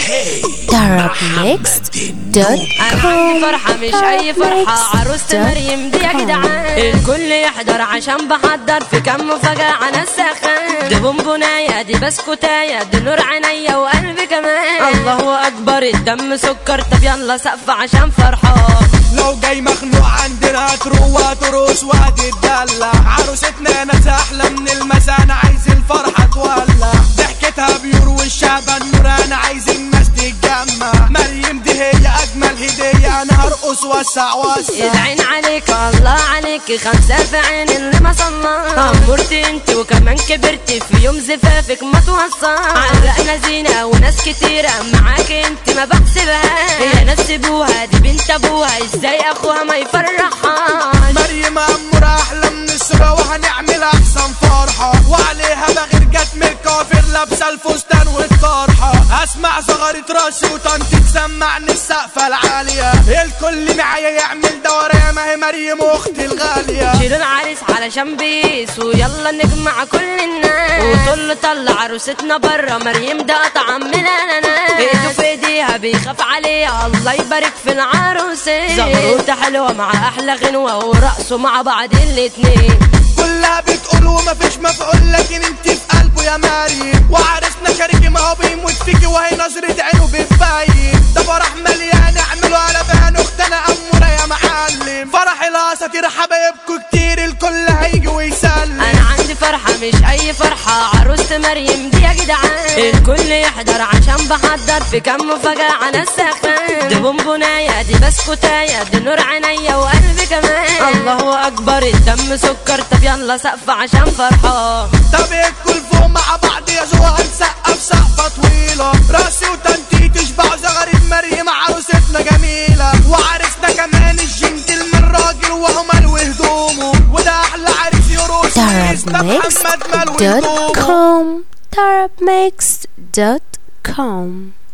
Arab Mixed dot انا عندي فرحة مش اي فرحة عروسة مريم دي يا جدعان الكل يحضر عشان بحضر في كم مفاجأة على السخان دي بونبوناية دي بسكوتاية دي نور عينيا وقلبي كمان الله اكبر الدم سكر طب يلا سقف عشان فرحان لو جاي مخنوق عندنا هتروق وترقص وهتتدلع عروستنا ناس احلى من المسا انا عايز الفرحه تولع ضحكتها بيور والشعب النور انا عايز الناس تتجمع مريم دي هي اجمل هديه انا هرقص وسع وسع العين عليك الله عليك خمسة في عين اللي ما صلى أمورتي انت وكمان كبرتي في يوم زفافك ما توصى علقنا زينة وناس كتيرة معاك انت ما بحسبها هي ناس سيبوها دي بنت ابوها ازاي اخوها ما يفرحها مريم امور احلى من السرا وهنعمل احسن فرحه وعليها بغير جت من الكافر لابسه الفستان والطرحه اسمع زغرة راسي وطنطي تسمعني السقفه العاليه الكل معايا يعمل دورة ما هي مريم اختي الغاليه شيلوا العريس علشان بيس ويلا نجمع كل الناس وطل طلع عروستنا برا مريم ده قطع من الاناناس ايده في ايديها بيخاف عليها الله يبارك في العروسين زغروطة حلوة مع احلى غنوة ورقصوا مع بعض الاتنين كلها بتقول ومفيش مفعول لكن انت في قلبه يا مريم وعرسنا شريكي ما هو بيموت فيكي وهي نظرة عينه بتبين ده فرح مليان اعملوا على بهان اختنا امورة يا معلم فرح الاساطير حبايبكوا كتير الكل هيجي ويسلم انا عندي فرحة مش اي فرحة عروسة مريم دي يا جدعان الكل يحضر عشان بحضر في كم مفاجأة على السخان دي بونبوناية دي بسكوتاية دي نور عينيا وقلبي كمان الله اكبر الدم سكر طب يلا سقف عشان فرحان طب الكل فوق مع بعض يا زوها هنسقف سقفة طويلة راسي وتنتي تشبع زغرة مريم عروستنا جميلة وعرسنا كمان الجنتلمان راجل وهو ملوي هدومه وده احلى عريس يروس Arab ده Mixed محمد ملوي dot هدومه com Arab Mixed dot com